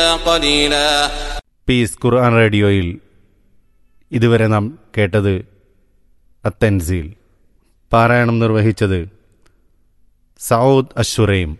قليلا piece Quran റേഡിയോയിൽ ഇതുവരെ നാം കേട്ടത് അത്തൻസീൽ പാരായണം നിർവഹിച്ചത് സൗദ് അഷുറൈം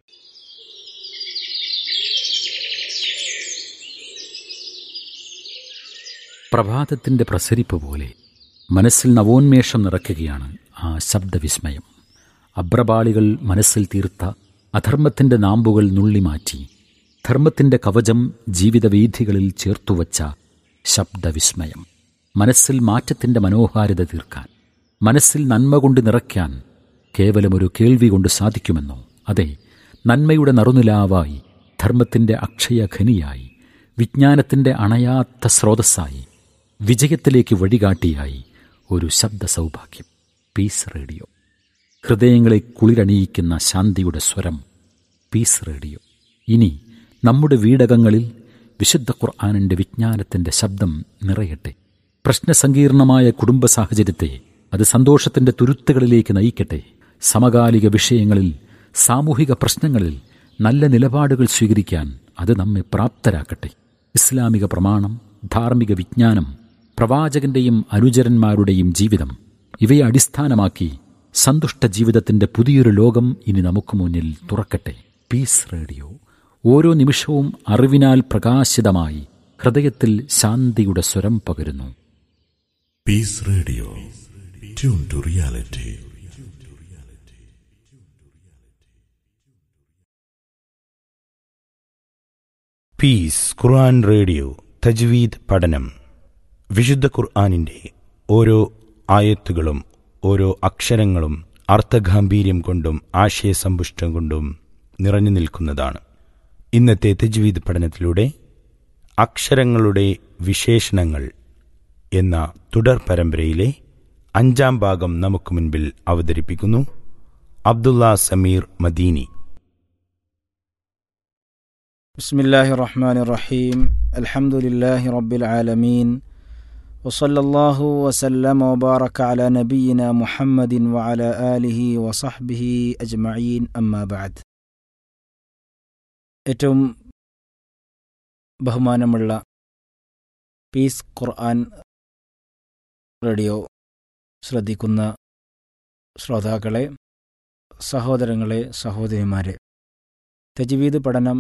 പ്രഭാതത്തിന്റെ പ്രസരിപ്പ് പോലെ മനസ്സിൽ നവോന്മേഷം നിറയ്ക്കുകയാണ് ആ ശബ്ദവിസ്മയം അബ്രപാളികൾ മനസ്സിൽ തീർത്ത അധർമ്മത്തിന്റെ നാമ്പുകൾ നുള്ളിമാറ്റി ധർമ്മത്തിന്റെ കവചം ജീവിതവീഥികളിൽ ചേർത്തുവച്ച ശബ്ദവിസ്മയം മനസ്സിൽ മാറ്റത്തിന്റെ മനോഹാരിത തീർക്കാൻ മനസ്സിൽ നന്മ കൊണ്ട് നിറയ്ക്കാൻ കേവലമൊരു കേൾവി കൊണ്ട് സാധിക്കുമെന്നോ അതെ നന്മയുടെ നറുനിലാവായി ധർമ്മത്തിന്റെ അക്ഷയഖനിയായി വിജ്ഞാനത്തിന്റെ അണയാത്ത സ്രോതസ്സായി വിജയത്തിലേക്ക് വഴികാട്ടിയായി ഒരു ശബ്ദ സൗഭാഗ്യം പീസ് റേഡിയോ ഹൃദയങ്ങളെ കുളിരണിയിക്കുന്ന ശാന്തിയുടെ സ്വരം പീസ് റേഡിയോ ഇനി നമ്മുടെ വീടകങ്ങളിൽ വിശുദ്ധ ഖുർആാനിന്റെ വിജ്ഞാനത്തിന്റെ ശബ്ദം നിറയട്ടെ പ്രശ്നസങ്കീർണമായ കുടുംബ സാഹചര്യത്തെ അത് സന്തോഷത്തിന്റെ തുരുത്തുകളിലേക്ക് നയിക്കട്ടെ സമകാലിക വിഷയങ്ങളിൽ സാമൂഹിക പ്രശ്നങ്ങളിൽ നല്ല നിലപാടുകൾ സ്വീകരിക്കാൻ അത് നമ്മെ പ്രാപ്തരാക്കട്ടെ ഇസ്ലാമിക പ്രമാണം ധാർമ്മിക വിജ്ഞാനം പ്രവാചകന്റെയും അനുചരന്മാരുടെയും ജീവിതം ഇവയെ അടിസ്ഥാനമാക്കി സന്തുഷ്ട ജീവിതത്തിന്റെ പുതിയൊരു ലോകം ഇനി നമുക്ക് മുന്നിൽ തുറക്കട്ടെ പീസ് റേഡിയോ ഓരോ നിമിഷവും അറിവിനാൽ പ്രകാശിതമായി ഹൃദയത്തിൽ ശാന്തിയുടെ സ്വരം പകരുന്നു Peace Radio. Tune to reality. Peace Quran radio തജ്വീദ് പഠനം വിശുദ്ധ ഖുർആാനിൻ്റെ ഓരോ ആയത്തുകളും ഓരോ അക്ഷരങ്ങളും അർത്ഥഗാംഭീര്യം കൊണ്ടും ആശയസമ്പുഷ്ടം കൊണ്ടും നിറഞ്ഞു നിൽക്കുന്നതാണ് ഇന്നത്തെ തജ്വീദ് പഠനത്തിലൂടെ അക്ഷരങ്ങളുടെ വിശേഷണങ്ങൾ എന്ന തുടർ പരമ്പരയിലെ അഞ്ചാം ഭാഗം നമുക്ക് മുൻപിൽ അവതരിപ്പിക്കുന്നു അബ്ദുള്ള സമീർ മദീനി بسم الله الرحمن الرحيم الحمد لله رب العالمين وصلى الله وسلم وبارك على نبينا محمد وعلى آله وصحبه أجمعين أما بعد ഏറ്റവും ബഹുമാനമുള്ള പീസ് ഖുർആൻ റേഡിയോ ശ്രദ്ധിക്കുന്ന ശ്രോതാക്കളെ സഹോദരങ്ങളെ സഹോദരിമാരെ തജ്വീദ് പഠനം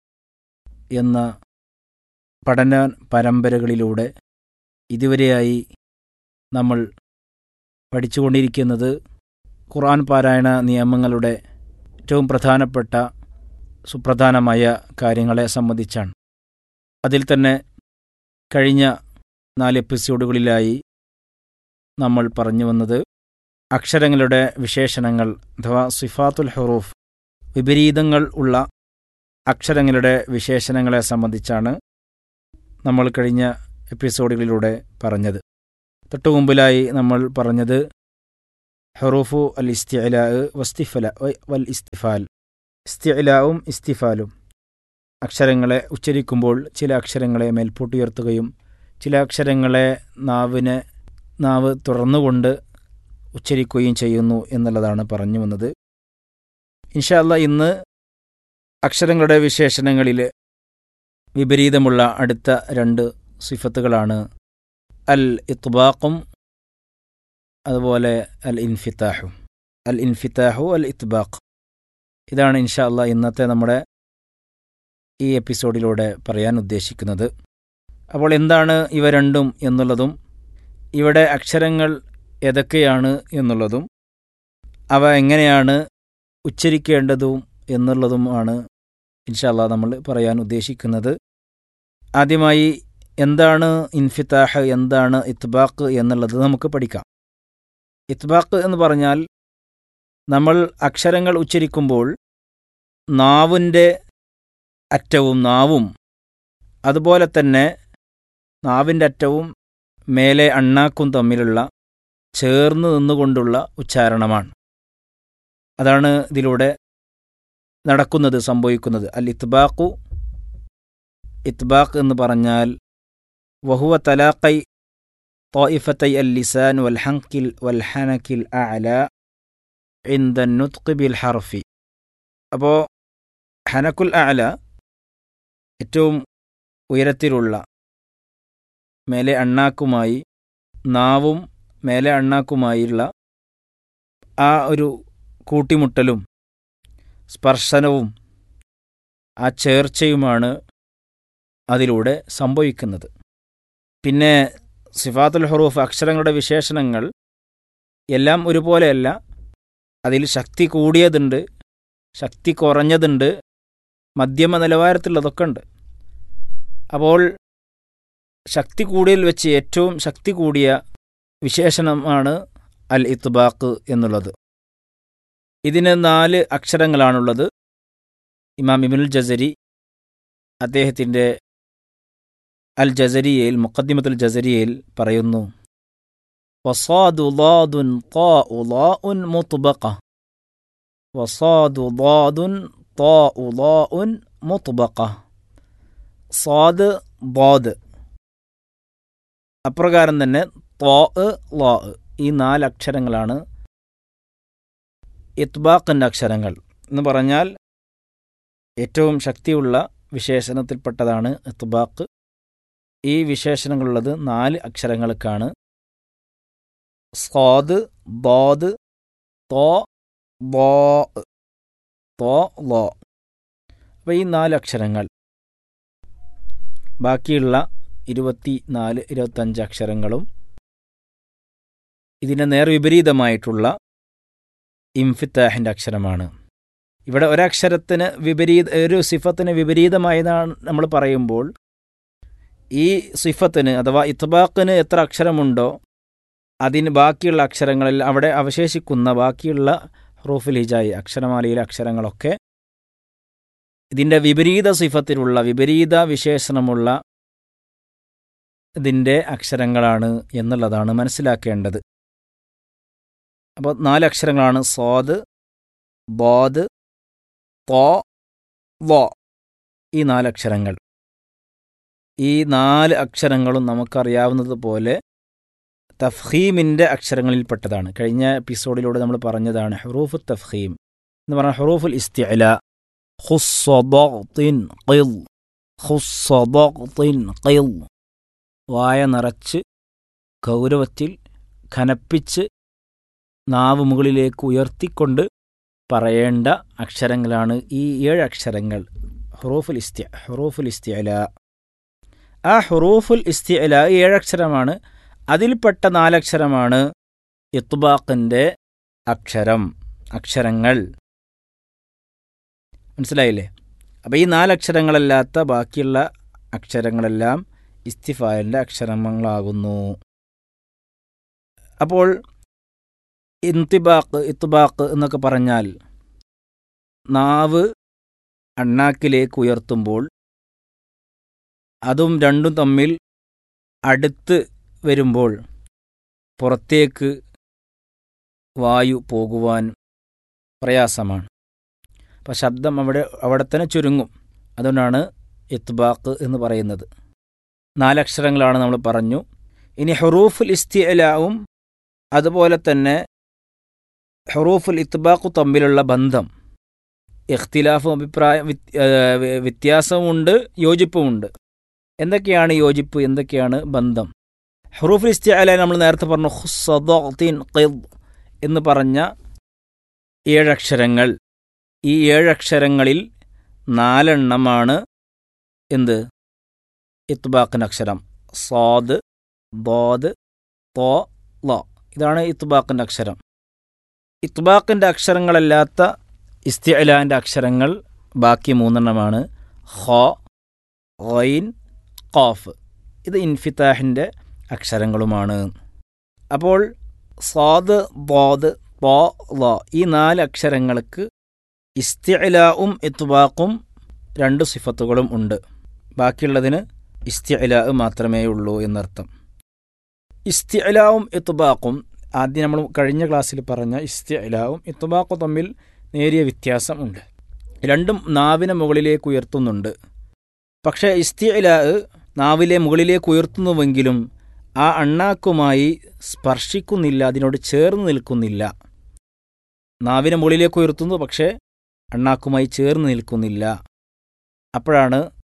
എന്ന പഠന പരമ്പരകളിലൂടെ ഇതുവരെയായി നമ്മൾ പഠിച്ചുകൊണ്ടിരിക്കുന്നത് ഖുർആൻ പാരായണ നിയമങ്ങളുടെ ഏറ്റവും പ്രധാനപ്പെട്ട സുപ്രധാനമായ കാര്യങ്ങളെ സംബന്ധിച്ചാണ് അതിൽ തന്നെ കഴിഞ്ഞ നാല് എപ്പിസോഡുകളിലായി നമ്മൾ പറഞ്ഞു വന്നത് അക്ഷരങ്ങളുടെ വിശേഷണങ്ങൾ അഥവാ സിഫാത്തുൽ ഹുറൂഫ് വിപരീതങ്ങൾ ഉള്ള അക്ഷരങ്ങളുടെ വിശേഷണങ്ങളെ സംബന്ധിച്ചാണ് നമ്മൾ കഴിഞ്ഞ എപ്പിസോഡുകളിലൂടെ പറഞ്ഞത് തൊട്ടു മുമ്പിലായി നമ്മൾ പറഞ്ഞത് ഹെറൂഫു അൽ ഇസ്തിഅല വസ്തിഫല വൽ ഇസ്തിഫാൽ ഇസ്തിഅലാവും ഇസ്തിഫാലും അക്ഷരങ്ങളെ ഉച്ചരിക്കുമ്പോൾ ചില അക്ഷരങ്ങളെ മേൽപോട്ടുയർത്തുകയും ചില അക്ഷരങ്ങളെ നാവിനെ നാവ് തുറന്നുകൊണ്ട് ഉച്ചരിക്കുകയും ചെയ്യുന്നു എന്നുള്ളതാണ് പറഞ്ഞു വന്നത് ഇൻഷാല്ല ഇന്ന് അക്ഷരങ്ങളുടെ വിശേഷണങ്ങളിൽ വിപരീതമുള്ള അടുത്ത രണ്ട് സിഫത്തുകളാണ് അൽ ഇത്ബാഖും അതുപോലെ അൽ ഇൻഫിത്താഹും അൽ ഇൻഫിത്താഹു അൽ ഇത്ബാഖ് ഇതാണ് ഇൻഷാ അല്ല ഇന്നത്തെ നമ്മുടെ ഈ എപ്പിസോഡിലൂടെ പറയാൻ ഉദ്ദേശിക്കുന്നത് അപ്പോൾ എന്താണ് ഇവ രണ്ടും എന്നുള്ളതും ഇവിടെ അക്ഷരങ്ങൾ ഏതൊക്കെയാണ് എന്നുള്ളതും അവ എങ്ങനെയാണ് ഉച്ചരിക്കേണ്ടതും എന്നുള്ളതുമാണ് ഇൻഷാല്ല നമ്മൾ പറയാൻ ഉദ്ദേശിക്കുന്നത് ആദ്യമായി എന്താണ് ഇൻഫിത്താഹ് എന്താണ് ഇത്ബാഖ് എന്നുള്ളത് നമുക്ക് പഠിക്കാം ഇത്ബാഖ് എന്ന് പറഞ്ഞാൽ നമ്മൾ അക്ഷരങ്ങൾ ഉച്ചരിക്കുമ്പോൾ നാവിൻ്റെ അറ്റവും നാവും അതുപോലെ തന്നെ നാവിൻ്റെ അറ്റവും മേലെ അണ്ണാക്കും തമ്മിലുള്ള ചേർന്ന് നിന്നുകൊണ്ടുള്ള ഉച്ചാരണമാണ് അതാണ് ഇതിലൂടെ നടക്കുന്നത് സംഭവിക്കുന്നത് അൽ ഇത്ബാഖു ഇത്ബാഖ് എന്ന് പറഞ്ഞാൽ വഹുവ തലാഖൈ طائفتي اللسان والحنك والحنك الأعلى عند النطق بالحرف അപ്പോൾ ഹനക്കുൽ അഅല ഏറ്റവും ഉയരത്തിലുള്ള മേലെ അണ്ണാക്കുമായി നാവും മേലെ അണ്ണാക്കുമായുള്ള ആ ഒരു കൂട്ടിമുട്ടലും സ്പർശനവും ആ ചേർച്ചയുമാണ് അതിലൂടെ സംഭവിക്കുന്നത് പിന്നെ സിഫാത്തുൽ ഹുറൂഫ് അക്ഷരങ്ങളുടെ വിശേഷണങ്ങൾ എല്ലാം ഒരുപോലെയല്ല അതിൽ ശക്തി കൂടിയതുണ്ട് ശക്തി കുറഞ്ഞതുണ്ട് മധ്യമ നിലവാരത്തിലുള്ളതൊക്കെ ഉണ്ട് അപ്പോൾ ശക്തി കൂടിയതിൽ വെച്ച് ഏറ്റവും ശക്തി കൂടിയ വിശേഷണമാണ് അൽ ഇത്ബാഖ് എന്നുള്ളത് ഇതിന് നാല് അക്ഷരങ്ങളാണുള്ളത് ഇമാം ഇബിനുൽ ജസരി അദ്ദേഹത്തിൻ്റെ അൽ ജസരിയയിൽ മുഖദ്ദിമത്തുൽ ജസരിയയിൽ പറയുന്നു വസാദു ضادٌ طاء ضاء مطبقة وصاد ضاد طاء ضاء مطبقة صاد ضاد അപ്രകാരം തന്നെ ത്വാ ലാ ഈ നാല് അക്ഷരങ്ങളാണ് ഇത്ബാഖിൻ്റെ അക്ഷരങ്ങൾ എന്ന് പറഞ്ഞാൽ ഏറ്റവും ശക്തിയുള്ള വിശേഷണത്തിൽപ്പെട്ടതാണ് ഇത്ബാഖ് ഈ വിശേഷണങ്ങളുള്ളത് നാല് അക്ഷരങ്ങൾക്കാണ് സ്വാദ് ബോദ് തോ ബോ തോ ലോ അപ്പോൾ ഈ നാല് അക്ഷരങ്ങൾ ബാക്കിയുള്ള ഇരുപത്തി നാല് ഇരുപത്തഞ്ച് അക്ഷരങ്ങളും ഇതിന് നേർവിപരീതമായിട്ടുള്ള ഇംഫിത്താഹിൻ്റെ അക്ഷരമാണ് ഇവിടെ ഒരക്ഷരത്തിന് വിപരീത ഒരു സിഫത്തിന് വിപരീതമായതാണ് നമ്മൾ പറയുമ്പോൾ ഈ സിഫത്തിന് അഥവാ ഇത്ബാഖിന് എത്ര അക്ഷരമുണ്ടോ അതിന് ബാക്കിയുള്ള അക്ഷരങ്ങളിൽ അവിടെ അവശേഷിക്കുന്ന ബാക്കിയുള്ള ഹറൂഫുൽ ഹിജായി അക്ഷരമാലയിലെ അക്ഷരങ്ങളൊക്കെ ഇതിൻ്റെ വിപരീത സിഫത്തിലുള്ള വിപരീത വിശേഷണമുള്ള ഇതിൻ്റെ അക്ഷരങ്ങളാണ് എന്നുള്ളതാണ് മനസ്സിലാക്കേണ്ടത് അപ്പോൾ നാല് അക്ഷരങ്ങളാണ് സ്വാദ് ബോദ് തോ വോ ഈ നാലക്ഷരങ്ങൾ ഈ നാല് അക്ഷരങ്ങളും നമുക്കറിയാവുന്നതുപോലെ തഫ്ഹീമിൻ്റെ അക്ഷരങ്ങളിൽപ്പെട്ടതാണ് കഴിഞ്ഞ എപ്പിസോഡിലൂടെ നമ്മൾ പറഞ്ഞതാണ് ഹുറൂഫ് തഫ്ഹീം എന്ന് പറഞ്ഞാൽ ഹുറൂഫുൽ ഇസ്തിഅല ഖുസ്സദഖ്തിൻ ഖിൽ ഖുസ്സദഖ്തിൻ ഖിൽ വായ നിറച്ച് ഗൗരവത്തിൽ ഖനപ്പിച്ച് നാവ് മുകളിലേക്ക് ഉയർത്തിക്കൊണ്ട് പറയേണ്ട അക്ഷരങ്ങളാണ് ഈ ഏഴ് അക്ഷരങ്ങൾ ഹുറൂഫുൽ ഇസ്തി ഹുറൂഫുൽ ഇസ്തിഅല ആ ഹുറൂഫുൽ ഇസ്തിഅല ഏഴക്ഷരമാണ് അതിൽപ്പെട്ട നാലക്ഷരമാണ് ഇത്ബാഖിൻ്റെ അക്ഷരം അക്ഷരങ്ങൾ മനസ്സിലായില്ലേ അപ്പോൾ ഈ നാലക്ഷരങ്ങളല്ലാത്ത ബാക്കിയുള്ള അക്ഷരങ്ങളെല്ലാം ഇസ്തിഫാലിൻ്റെ അക്ഷരങ്ങളാകുന്നു അപ്പോൾ ഇന്തിബാക്ക് ഇത്ബാക്ക് എന്നൊക്കെ പറഞ്ഞാൽ നാവ് അണ്ണാക്കിലേക്ക് ഉയർത്തുമ്പോൾ അതും രണ്ടും തമ്മിൽ അടുത്ത് വരുമ്പോൾ പുറത്തേക്ക് വായു പോകുവാൻ പ്രയാസമാണ് അപ്പം ശബ്ദം അവിടെ അവിടെ തന്നെ ചുരുങ്ങും അതുകൊണ്ടാണ് ഇത്ബാക്ക് എന്ന് പറയുന്നത് നാലക്ഷരങ്ങളാണ് നമ്മൾ പറഞ്ഞു ഇനി ഹുറൂഫുൽ ഇസ്തിഅലാവും അതുപോലെ തന്നെ ഹുറൂഫുൽ ഇത്ബാഖു തമ്മിലുള്ള ബന്ധം ഇഖ്തിലാഫും അഭിപ്രായ വ്യത്യാസവുമുണ്ട് യോജിപ്പുമുണ്ട് എന്തൊക്കെയാണ് യോജിപ്പ് എന്തൊക്കെയാണ് ബന്ധം ഹുറൂഫുൽ ഇസ്തിഅല നമ്മൾ നേരത്തെ പറഞ്ഞു ഹുസദീൻ ഖിദ് എന്ന് പറഞ്ഞ ഏഴക്ഷരങ്ങൾ ഈ ഏഴക്ഷരങ്ങളിൽ നാലെണ്ണമാണ് എന്ത് ഇത്ബാഖിന് അക്ഷരം സാദ് ദോദ് തോ ലോ ഇതാണ് ഇത്ബാഖിൻ്റെ അക്ഷരം ഇത്ബാഖിൻ്റെ അക്ഷരങ്ങളല്ലാത്ത ഇസ്തിഅലാൻ്റെ അക്ഷരങ്ങൾ ബാക്കി മൂന്നെണ്ണമാണ് ഹോ ഗൈൻ ഖാഫ് ഇത് ഇൻഫിത്താഹിൻ്റെ അക്ഷരങ്ങളുമാണ് അപ്പോൾ സാദ് ബോദ് തോ ലോ ഈ നാല് അക്ഷരങ്ങൾക്ക് ഇസ്തിഅലാവും ഇത്ബാഖും രണ്ട് സിഫത്തുകളും ഉണ്ട് ബാക്കിയുള്ളതിന് ഇസ്തിഅലാ മാത്രമേ ഉള്ളൂ എന്നർത്ഥം ഇസ്തിഅലാവും ഇത്ബാഖും ആദ്യം നമ്മൾ കഴിഞ്ഞ ക്ലാസ്സിൽ പറഞ്ഞ ഇസ്തിഅലാവും ഇത്ബാഖും തമ്മിൽ നേരിയ വ്യത്യാസമുണ്ട് രണ്ടും നാവിനെ മുകളിലേക്ക് ഉയർത്തുന്നുണ്ട് പക്ഷേ ഇസ്തിഅലാ നാവിലെ മുകളിലേക്ക് ഉയർത്തുന്നുവെങ്കിലും ആ അണ്ണാക്കുമായി സ്പർശിക്കുന്നില്ല അതിനോട് ചേർന്ന് നിൽക്കുന്നില്ല നാവിനെ മുകളിലേക്ക് ഉയർത്തുന്നു പക്ഷേ അണ്ണാക്കുമായി ചേർന്ന് നിൽക്കുന്നില്ല അപ്പോഴാണ്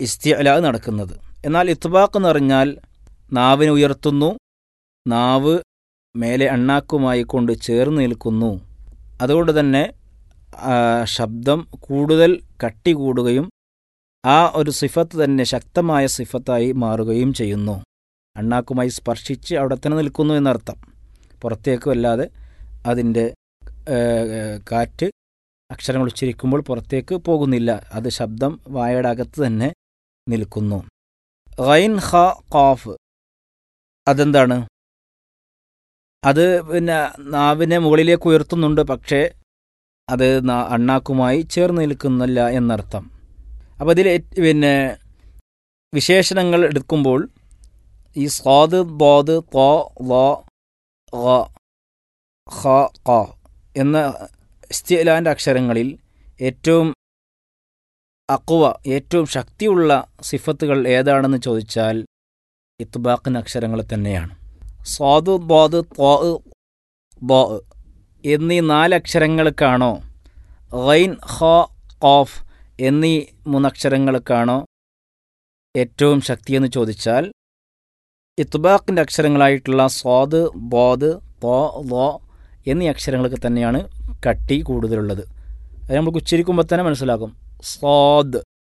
ഇസ്തിഅല നടക്കുന്നത് എന്നാൽ ഇത്ബാക്ക് എന്ന് പറഞ്ഞാൽ നാവിനെ ഉയർത്തുന്നു നാവ് മേലെ അണ്ണാക്കുമായി കൊണ്ട് ചേർന്ന് നിൽക്കുന്നു അതുകൊണ്ട് തന്നെ ആ, ശബ്ദം കൂടുതൽ കട്ടി കൂടുകയും ആ ഒരു സിഫത്ത് തന്നെ ശക്തമായ സിഫത്തായി മാറുകയും ചെയ്യുന്നു അണ്ണാക്കുമായി സ്പർശിച്ച് അവിടെ തന്നെ നിൽക്കുന്നു എന്നർത്ഥം പുറത്തേക്ക് വല്ലാതെ അതിൻ്റെ ഏ, ഏ, കാറ്റ് അക്ഷരങ്ങൾ ഉച്ചരിക്കുമ്പോൾ പുറത്തേക്ക് പോകുന്നില്ല അത് ശബ്ദം വായയുടെ അകത്ത് തന്നെ നിൽക്കുന്നു ഗൈൻ ഹ ഖാഫ് അതെന്താണ് അത് പിന്നെ നാവിനെ മുകളിലേക്ക് ഉയർത്തുന്നുണ്ട് പക്ഷേ അത് നാ- അണ്ണാക്കുമായി ചേർന്ന് നിൽക്കുന്നില്ല എന്നർത്ഥം അപ്പോൾ ഇതിൽ ഏറ്റ് പിന്നെ വിശേഷണങ്ങൾ എടുക്കുമ്പോൾ ഈ സ്വാദ് ബോദ് തോ ലോ ഖ ഖ ഖ എന്ന ഇസ്തിലാൻ്റെ അക്ഷരങ്ങളിൽ ഏറ്റവും അക്വ ഏറ്റവും ശക്തിയുള്ള സിഫത്തുകൾ ഏതാണെന്ന് ചോദിച്ചാൽ ഇത്ബാഖിന് അക്ഷരങ്ങൾ തന്നെയാണ് സ്വാദ് ബോദ് ത്വ ബോ എന്നീ നാലക്ഷരങ്ങൾക്കാണോ ഗൈൻ ഹ ഖോഫ് എന്നീ മൂന്നക്ഷരങ്ങൾക്കാണോ ഏറ്റവും ശക്തിയെന്ന് ചോദിച്ചാൽ ഇത്ബാഖിൻ്റെ അക്ഷരങ്ങളായിട്ടുള്ള സ്വാദ് ബോദ് തോ ലോ എന്നീ അക്ഷരങ്ങൾക്ക് തന്നെയാണ് കട്ടി കൂടുതലുള്ളത് അത് നമുക്ക് ഉച്ചരിക്കുമ്പോൾ തന്നെ മനസ്സിലാകും സ്വാദ്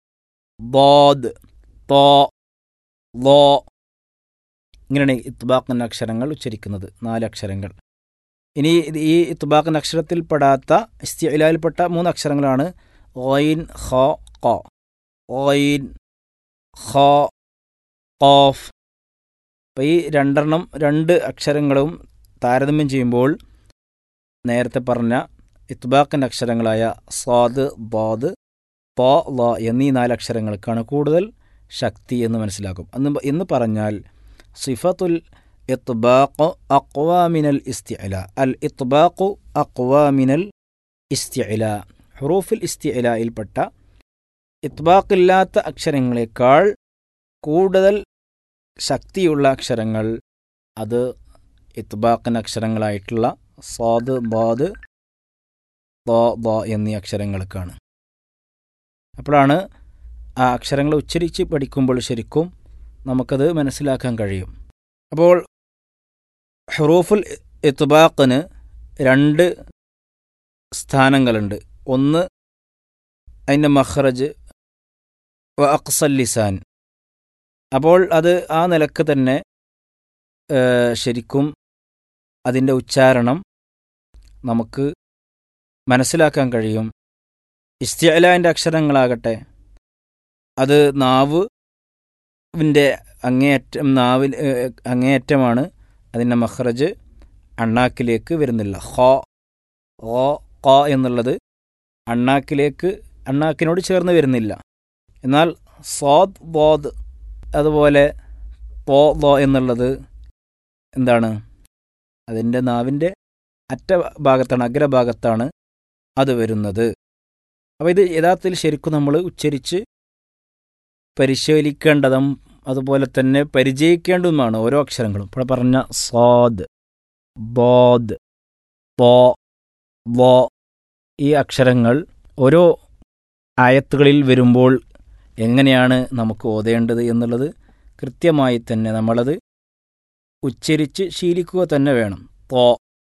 ബോദ് തോ ലോ ഇങ്ങനെയാണ് ഇത്ബാഖിൻ്റെ അക്ഷരങ്ങൾ ഉച്ചരിക്കുന്നത് നാല് അക്ഷരങ്ങൾ ഇനി ഇത് ഈ ഇത്ബാഖിൻ്റെ അക്ഷരത്തിൽപ്പെടാത്ത ഇസ്തിലായിൽപ്പെട്ട മൂന്ന് അക്ഷരങ്ങളാണ് ഓയിൻ ഹ ഖ ഓയിൻ ഹ ഖോഫ് അപ്പോൾ ഈ രണ്ടെണ്ണം രണ്ട് അക്ഷരങ്ങളും താരതമ്യം ചെയ്യുമ്പോൾ നേരത്തെ പറഞ്ഞ ഇത്ബാഖിൻ്റെ അക്ഷരങ്ങളായ സ്വാദ് ബാദ് പോ ലോ എന്നീ നാല് അക്ഷരങ്ങൾക്കാണ് കൂടുതൽ ശക്തി എന്ന് മനസ്സിലാക്കും എന്ന് എന്ന് പറഞ്ഞാൽ സിഫത്തുൽ ഇത്ബാഖ് അക്വാമിനൽ ഇസ്തിഅല അൽ ഇത്ബാഖു അക്വാമിനൽ ഇസ്തിഅല ഹുറൂഫിൽ ഇസ്തിഅലയിൽപ്പെട്ട ഇത്ബാഖില്ലാത്ത അക്ഷരങ്ങളെക്കാൾ കൂടുതൽ ശക്തിയുള്ള അക്ഷരങ്ങൾ അത് ഇത്ബാഖിന് അക്ഷരങ്ങളായിട്ടുള്ള സ്വാദ് ബാദ് ദോ ദോ എന്നീ അക്ഷരങ്ങൾക്കാണ് അപ്പോഴാണ് ആ അക്ഷരങ്ങൾ ഉച്ചരിച്ച് പഠിക്കുമ്പോൾ ശരിക്കും നമുക്കത് മനസ്സിലാക്കാൻ കഴിയും അപ്പോൾ ഹുറൂഫുൽ ഇത്ബാഖിന് രണ്ട് സ്ഥാനങ്ങളുണ്ട് ഒന്ന് അതിൻ്റെ മഹ്റജ് വ അക്സൽ ലിസാൻ അപ്പോൾ അത് ആ നിലക്ക് തന്നെ ഏഹ്, ശരിക്കും അതിൻ്റെ ഉച്ചാരണം നമുക്ക് മനസ്സിലാക്കാൻ കഴിയും ഇസ്തിഅലാൻ്റെ അക്ഷരങ്ങളാകട്ടെ അത് നാവ് വിൻ്റെ അങ്ങേയറ്റം നാവിൽ ഏഹ്, അങ്ങേയറ്റമാണ് അതിൻ്റെ മഹ്റജ് അണ്ണാക്കിലേക്ക് വരുന്നില്ല ഹോ ഓ കോ എന്നുള്ളത് അണ്ണാക്കിലേക്ക് അണ്ണാക്കിനോട് ചേർന്ന് വരുന്നില്ല എന്നാൽ സ്വാദ് ബോദ് അതുപോലെ പോ ലോ എന്നുള്ളത് എന്താണ് അതിൻ്റെ നാവിൻ്റെ അറ്റ ഭാഗത്താണ് അഗ്രഭാഗത്താണ് അത് വരുന്നത് അപ്പോൾ ഇത് യഥാർത്ഥത്തിൽ ശരിക്കും നമ്മൾ ഉച്ചരിച്ച് പരിശീലിക്കേണ്ടതും അതുപോലെ തന്നെ പരിചയിക്കേണ്ടതുമാണ് ഓരോ അക്ഷരങ്ങളും ഇപ്പോൾ പറഞ്ഞ സ്വാദ് ബോദ് പോ വോ ഈ അക്ഷരങ്ങൾ ഓരോ ആയത്തുകളിൽ വരുമ്പോൾ എങ്ങനെയാണ് നമുക്ക് ഓതേണ്ടത് എന്നുള്ളത് കൃത്യമായി തന്നെ നമ്മളത് ഉച്ചരിച്ച് ശീലിക്കുക തന്നെ വേണം തോ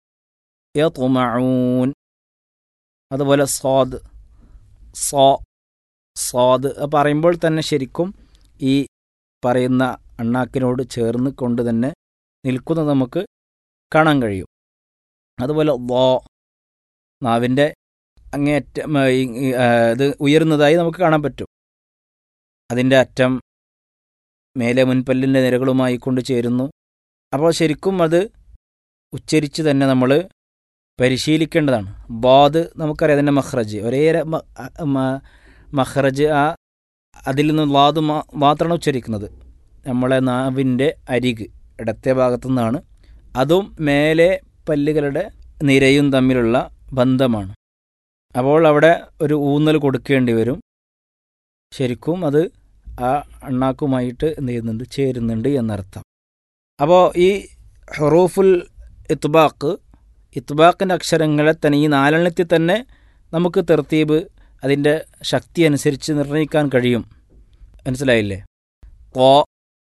യതുമഊൻ അതുപോലെ സ്വാദ് സോ സ്വാദ് അത് പറയുമ്പോൾ തന്നെ ശരിക്കും ഈ പറയുന്ന അണ്ണാക്കിനോട് ചേർന്ന് കൊണ്ട് തന്നെ നിൽക്കുന്നത് നമുക്ക് കാണാൻ കഴിയും അതുപോലെ വോ നാവിൻ്റെ അങ്ങേയറ്റം ആ, ഈ- ഈ, ആ, ഇത് ഉയരുന്നതായി നമുക്ക് കാണാൻ പറ്റും അതിൻ്റെ അറ്റം മേലെ മുൻപല്ലിൻ്റെ നിരകളുമായി കൊണ്ട് ചേരുന്നു അപ്പോൾ ശരിക്കും അത് ഉച്ചരിച്ച് തന്നെ നമ്മൾ പരിശീലിക്കേണ്ടതാണ് ബാദ് നമുക്കറിയാം അതിൻ്റെ മഹ്റജ് ഒരേ ര- മ- അ- മ- മഹ്റജ് ആ അതിൽ നിന്ന് വാദ് മാ- മാത്രമാണ് ഉച്ചരിക്കുന്നത് നമ്മളെ നാവിൻ്റെ അരിക് ഇടത്തെ ഭാഗത്തു നിന്നാണ് അതും മേലെ പല്ലുകളുടെ നിരയും തമ്മിലുള്ള ബന്ധമാണ് അപ്പോൾ അവിടെ ഒരു ഊന്നൽ കൊടുക്കേണ്ടി വരും ശരിക്കും അത് ആ അണ്ണാക്കുമായിട്ട് എന്ത് ചെയ്യുന്നുണ്ട് ചേരുന്നുണ്ട് എന്നർത്ഥം അപ്പോൾ ഈ ഹറൂഫുൽ ഇത്ബാക്ക് ഇത്ബാക്കിൻ്റെ അക്ഷരങ്ങളെ തന്നെ ഈ നാലെണ്ണത്തിൽ തന്നെ നമുക്ക് തെർത്തീബ് അതിൻ്റെ ശക്തി അനുസരിച്ച് നിർണ്ണയിക്കാൻ കഴിയും മനസ്സിലായില്ലേ കോ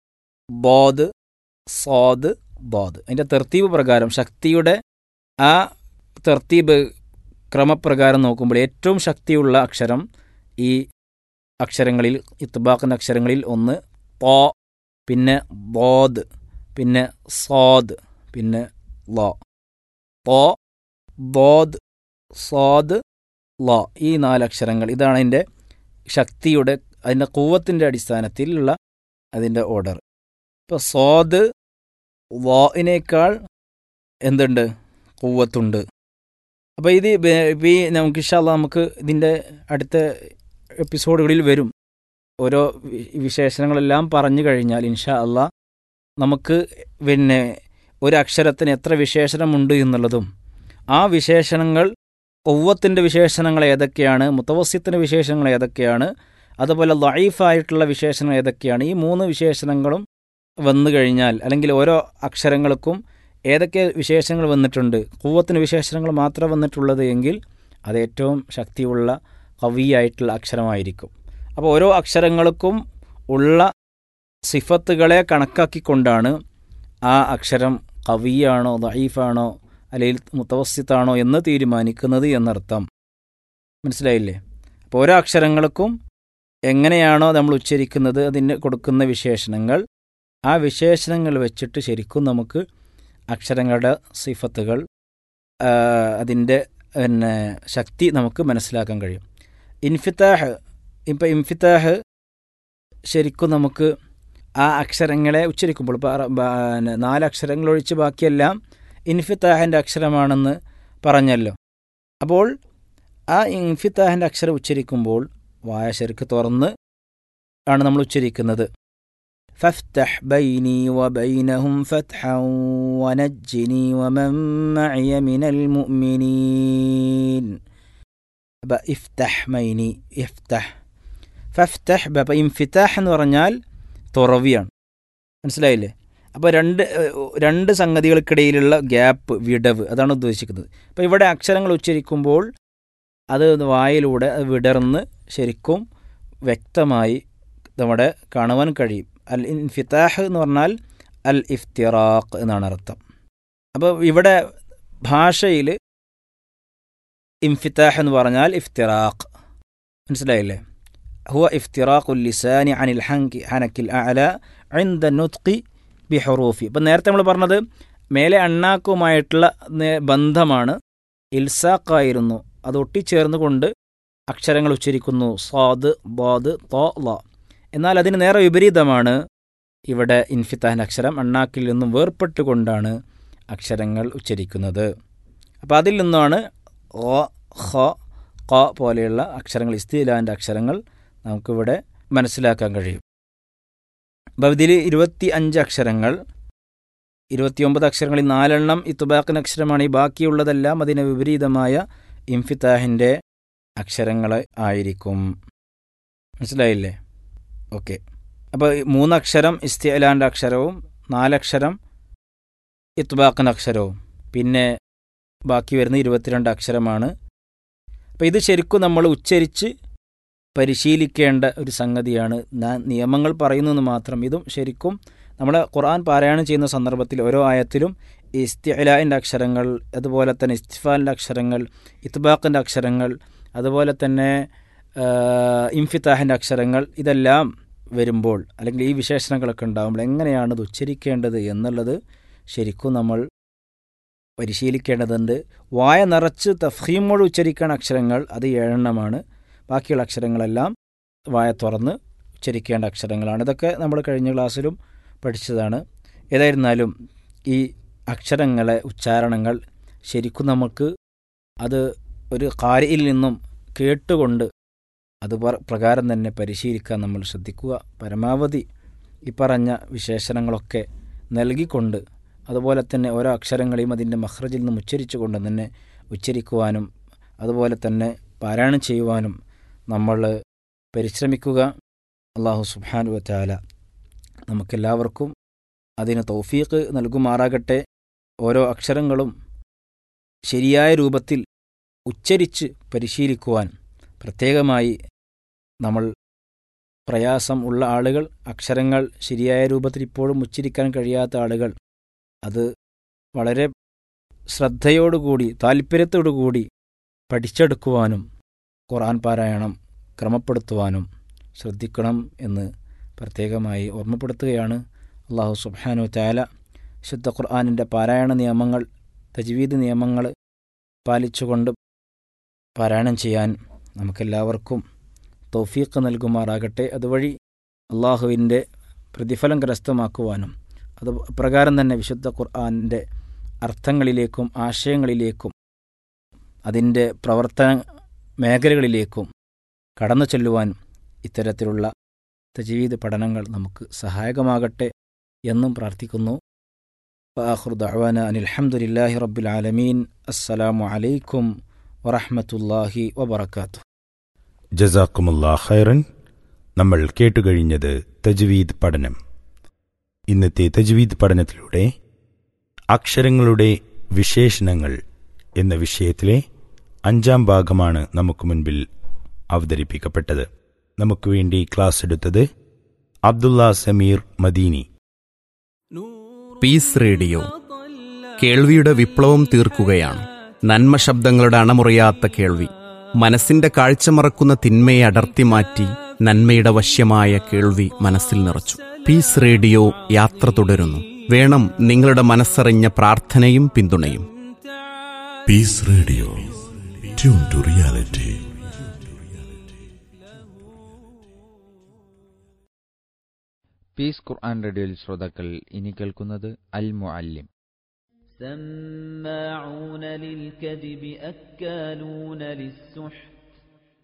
ബോദ് സോദ് ബോദ് അതിൻ്റെ തെർത്തീബ് പ്രകാരം ശക്തിയുടെ ആ തെർത്തീബ് ക്രമപ്രകാരം നോക്കുമ്പോൾ ഏറ്റവും ശക്തിയുള്ള അക്ഷരം ഈ അക്ഷരങ്ങളിൽ ഇത്ബാഖിൻ്റെ അക്ഷരങ്ങളിൽ ഒന്ന് പോ പിന്നെ ബോദ് പിന്നെ സോദ് പിന്നെ ലോ പോ ബോദ് സോദ് ലോ ഈ നാലക്ഷരങ്ങൾ ഇതാണ് അതിൻ്റെ ശക്തിയുടെ അതിൻ്റെ കൂവത്തിൻ്റെ അടിസ്ഥാനത്തിലുള്ള അതിൻ്റെ ഓർഡർ ഇപ്പോൾ സോദ് ലോയിനേക്കാൾ എന്തുണ്ട് കൂവത്തുണ്ട് അപ്പോൾ ഇത് ഇപ്പം ഈ നമുക്ക് ഇഷാല്ല നമുക്ക് ഇതിൻ്റെ അടുത്ത എപ്പിസോഡുകളിൽ വരും ഓരോ വിശേഷണങ്ങളെല്ലാം പറഞ്ഞു കഴിഞ്ഞാൽ ഇൻഷാ അല്ല നമുക്ക് പിന്നെ ഒരു അക്ഷരത്തിന് എത്ര വിശേഷണമുണ്ട് എന്നുള്ളതും ആ വിശേഷണങ്ങൾ ഒവ്വത്തിൻ്റെ വിശേഷണങ്ങൾ ഏതൊക്കെയാണ് മുത്തവസ്യത്തിൻ്റെ വിശേഷണങ്ങൾ ഏതൊക്കെയാണ് അതുപോലെ ലൈഫായിട്ടുള്ള വിശേഷണങ്ങൾ ഏതൊക്കെയാണ് ഈ മൂന്ന് വിശേഷണങ്ങളും വന്നു കഴിഞ്ഞാൽ അല്ലെങ്കിൽ ഓരോ അക്ഷരങ്ങൾക്കും ഏതൊക്കെ വിശേഷങ്ങൾ വന്നിട്ടുണ്ട് കൂവത്തിന് വിശേഷണങ്ങൾ മാത്രം വന്നിട്ടുള്ളത് എങ്കിൽ അത് ഏറ്റവും ശക്തിയുള്ള കവിയായിട്ടുള്ള അക്ഷരമായിരിക്കും അപ്പോൾ ഓരോ അക്ഷരങ്ങൾക്കും ഉള്ള സിഫത്തുകളെ കണക്കാക്കിക്കൊണ്ടാണ് ആ അക്ഷരം കവിയാണോ ദൈഫാണോ അല്ലെങ്കിൽ മുത്തവസ്യത്താണോ എന്ന് തീരുമാനിക്കുന്നത് എന്നർത്ഥം മനസ്സിലായില്ലേ അപ്പോൾ ഓരോ അക്ഷരങ്ങൾക്കും എങ്ങനെയാണോ നമ്മൾ ഉച്ചരിക്കുന്നത് അതിന് കൊടുക്കുന്ന വിശേഷണങ്ങൾ ആ വിശേഷണങ്ങൾ വെച്ചിട്ട് ശരിക്കും നമുക്ക് അക്ഷരങ്ങളുടെ സിഫത്തുകൾ അതിൻ്റെ പിന്നെ ശക്തി നമുക്ക് മനസ്സിലാക്കാൻ കഴിയും ഇൻഫിത്താഹ് ഇപ്പം ഇൻഫിത്താഹ് ശരിക്കും നമുക്ക് ആ അക്ഷരങ്ങളെ ഉച്ചരിക്കുമ്പോൾ നാല് അക്ഷരങ്ങൾ ഒഴിച്ച് ബാക്കിയെല്ലാം ഇൻഫിത്താഹിൻ്റെ അക്ഷരമാണെന്ന് പറഞ്ഞല്ലോ അപ്പോൾ ആ ഇൻഫിത്താഹിൻ്റെ അക്ഷരം ഉച്ചരിക്കുമ്പോൾ വായ ശരിക്ക് തുറന്ന് ആണ് നമ്മൾ ഉച്ചരിക്കുന്നത് فافتح بيني وبينهم فتحا ونجني ومن معي من المؤمنين افتح മൈനി ഇഫ്തഹ് ഫഫ്തഹ് അപ്പം ഇൻഫിത്താഹ് എന്ന് പറഞ്ഞാൽ തുറവിയാണ് മനസ്സിലായില്ലേ അപ്പോൾ രണ്ട് രണ്ട് സംഗതികൾക്കിടയിലുള്ള ഗ്യാപ്പ് വിടവ് അതാണ് ഉദ്ദേശിക്കുന്നത് അപ്പോൾ ഇവിടെ അക്ഷരങ്ങൾ ഉച്ചരിക്കുമ്പോൾ അത് വായിലൂടെ വിടർന്ന് ശരിക്കും വ്യക്തമായി നമ്മുടെ കാണുവാൻ കഴിയും അൽ ഇൻഫിത്താഹ് എന്ന് പറഞ്ഞാൽ അൽ ഇഫ്തിറാഖ് എന്നാണ് അർത്ഥം അപ്പോൾ ഇവിടെ ഭാഷയിൽ ഇൻഫിത്താഹ് എന്ന് പറഞ്ഞാൽ ഇഫ്തിറാഖ് മനസ്സിലായില്ലേ ഹുവ ഇഫ്തിറാഖു ലിസാനി അനിൽ ഹങ്കി ഹനക്കിൽ അല عند النطق ബിഹറൂഫി ഇപ്പം നേരത്തെ നമ്മൾ പറഞ്ഞത് മേലെ അണ്ണാക്കുമായിട്ടുള്ള ബന്ധമാണ് ഇൽസാക്കായിരുന്നു അത് ഒട്ടിച്ചേർന്നുകൊണ്ട് അക്ഷരങ്ങൾ ഉച്ചരിക്കുന്നു സ്വാദ് ബാദ് തോ ല എന്നാൽ അതിന് നേരെ വിപരീതമാണ് ഇവിടെ ഇൻഫിത്താഹിൻ്റെ അക്ഷരം അണ്ണാക്കിൽ നിന്നും വേർപ്പെട്ടുകൊണ്ടാണ് അക്ഷരങ്ങൾ ഉച്ചരിക്കുന്നത് അപ്പോൾ അതിൽ നിന്നാണ് ഓ ഹ ക പോലെയുള്ള അക്ഷരങ്ങൾ ഇസ്തിലാൻ്റെ അക്ഷരങ്ങൾ നമുക്കിവിടെ മനസ്സിലാക്കാൻ കഴിയും അപ്പോൾ ഇതിൽ ഇരുപത്തി അഞ്ച് അക്ഷരങ്ങൾ ഇരുപത്തിയൊമ്പത് അക്ഷരങ്ങളിൽ നാലെണ്ണം ഇത്തുബാക്കിന് അക്ഷരമാണ് ഈ ബാക്കിയുള്ളതെല്ലാം അതിന് വിപരീതമായ ഇംഫിത്താഹിൻ്റെ അക്ഷരങ്ങൾ ആയിരിക്കും മനസ്സിലായില്ലേ ഓക്കെ അപ്പോൾ മൂന്നക്ഷരം ഇസ്തിഅലാൻ്റെ അക്ഷരവും നാലക്ഷരം ഇത്ബാഖിൻ്റെ അക്ഷരവും പിന്നെ ബാക്കി വരുന്ന ഇരുപത്തിരണ്ട് അക്ഷരമാണ് അപ്പോൾ ഇത് ശരിക്കും നമ്മൾ ഉച്ചരിച്ച് പരിശീലിക്കേണ്ട ഒരു സംഗതിയാണ് ഞാൻ നിയമങ്ങൾ പറയുന്നതെന്ന് മാത്രം ഇതും ശരിക്കും നമ്മൾ ഖുർആൻ പാരായണം ചെയ്യുന്ന സന്ദർഭത്തിൽ ഓരോ ആയത്തിലും ഇസ്തിഅലാൻ്റെ അക്ഷരങ്ങൾ അതുപോലെ തന്നെ ഇസ്തിഫാലിൻ്റെ അക്ഷരങ്ങൾ ഇത്ബാഖിൻ്റെ അക്ഷരങ്ങൾ അതുപോലെ തന്നെ ഇംഫിത്താഹിൻ്റെ അക്ഷരങ്ങൾ ഇതെല്ലാം വരുമ്പോൾ അല്ലെങ്കിൽ ഈ വിശേഷണങ്ങളൊക്കെ ഉണ്ടാകുമ്പോൾ എങ്ങനെയാണ് ഇത് ഉച്ചരിക്കേണ്ടത് എന്നുള്ളത് ശരിക്കും നമ്മൾ പരിശീലിക്കേണ്ടതുണ്ട് വായ നിറച്ച് തഫീമോട് ഉച്ചരിക്കുന്ന അക്ഷരങ്ങൾ അത് ഏഴെണ്ണമാണ് ബാക്കിയുള്ള അക്ഷരങ്ങളെല്ലാം വായ തുറന്ന് ഉച്ചരിക്കേണ്ട അക്ഷരങ്ങളാണ് ഇതൊക്കെ നമ്മൾ കഴിഞ്ഞ ക്ലാസ്സിലും പഠിച്ചതാണ് ഏതായിരുന്നാലും ഈ അക്ഷരങ്ങളെ ഉച്ചാരണങ്ങൾ ശരിക്കും നമുക്ക് അത് ഒരു കാര്യയിൽ നിന്നും കേട്ടുകൊണ്ട് അത് പ്രകാരം തന്നെ പരിശീലിക്കാൻ നമ്മൾ ശ്രദ്ധിക്കുക പരമാവധി ഈ പറഞ്ഞ വിശേഷണങ്ങളൊക്കെ നൽകിക്കൊണ്ട് അതുപോലെ തന്നെ ഓരോ അക്ഷരങ്ങളെയും അതിൻ്റെ മഹ്റജിൽ നിന്നും ഉച്ചരിച്ചുകൊണ്ട് തന്നെ ഉച്ചരിക്കുവാനും അതുപോലെ തന്നെ പാരായണം ചെയ്യുവാനും നമ്മൾ പരിശ്രമിക്കുക അള്ളാഹു സുബാനു വറ്റാല നമുക്കെല്ലാവർക്കും അതിന് തൗഫീഖ് നൽകുമാറാകട്ടെ ഓരോ അക്ഷരങ്ങളും ശരിയായ രൂപത്തിൽ ഉച്ചരിച്ച് പരിശീലിക്കുവാൻ പ്രത്യേകമായി നമ്മൾ പ്രയാസം ഉള്ള ആളുകൾ അക്ഷരങ്ങൾ ശരിയായ രൂപത്തിൽ ഇപ്പോഴും ഉച്ചരിക്കാൻ കഴിയാത്ത ആളുകൾ അത് വളരെ ശ്രദ്ധയോടുകൂടി താല്പര്യത്തോടുകൂടി പഠിച്ചെടുക്കുവാനും ഖുർആൻ പാരായണം ക്രമപ്പെടുത്തുവാനും ശ്രദ്ധിക്കണം എന്ന് പ്രത്യേകമായി ഓർമ്മപ്പെടുത്തുകയാണ് അള്ളാഹു സുബ്ഹാനു താല ശുദ്ധ ഖുർആാനിൻ്റെ പാരായണ നിയമങ്ങൾ തജ്വീദ് നിയമങ്ങൾ പാലിച്ചുകൊണ്ട് പാരായണം ചെയ്യാൻ നമുക്കെല്ലാവർക്കും തൗഫീഖ് നൽകുമാറാകട്ടെ അതുവഴി അള്ളാഹുവിൻ്റെ പ്രതിഫലം കരസ്ഥമാക്കുവാനും അത് പ്രകാരം തന്നെ വിശുദ്ധ ഖുർആാനിൻ്റെ അർത്ഥങ്ങളിലേക്കും ആശയങ്ങളിലേക്കും അതിൻ്റെ പ്രവർത്തന മേഖലകളിലേക്കും കടന്നു ചെല്ലുവാൻ ഇത്തരത്തിലുള്ള തജീദ് പഠനങ്ങൾ നമുക്ക് സഹായകമാകട്ടെ എന്നും പ്രാർത്ഥിക്കുന്നു ഫാഖുർ ദഅവാന അനിൽ ഹംദുലില്ലാഹി റബ്ബിൽ ആലമീൻ അസ്സലാമു അലൈക്കും വറഹ്മത്തുള്ളാഹി വബറകാതുഹു ജസാക്കുമുല്ലാ ഖൈറൻ നമ്മൾ കേട്ടുകഴിഞ്ഞത് തജ്വീദ് പഠനം ഇന്നത്തെ തജ്വീദ് പഠനത്തിലൂടെ അക്ഷരങ്ങളുടെ വിശേഷണങ്ങൾ എന്ന വിഷയത്തിലെ അഞ്ചാം ഭാഗമാണ് നമുക്ക് മുൻപിൽ അവതരിപ്പിക്കപ്പെട്ടത് നമുക്ക് വേണ്ടി ക്ലാസ് എടുത്തത് അബ്ദുള്ള സമീർ മദീനി പീസ് റേഡിയോ കേൾവിയുടെ വിപ്ലവം തീർക്കുകയാണ് നന്മ ശബ്ദങ്ങളുടെ അണമുറിയാത്ത കേൾവി മനസ്സിന്റെ കാഴ്ച മറക്കുന്ന തിന്മയെ അടർത്തി മാറ്റി നന്മയുടെ വശ്യമായ കേൾവി മനസ്സിൽ നിറച്ചു പീസ് റേഡിയോ യാത്ര തുടരുന്നു വേണം നിങ്ങളുടെ മനസ്സറിഞ്ഞ പ്രാർത്ഥനയും പിന്തുണയും Peace radio tune to reality Peace Quran റേഡിയോയിൽ ശ്രോതാക്കൾ ഇനി കേൾക്കുന്നത് അൽ മുഅല്ലിം سماعون للكذب أكالون للسحت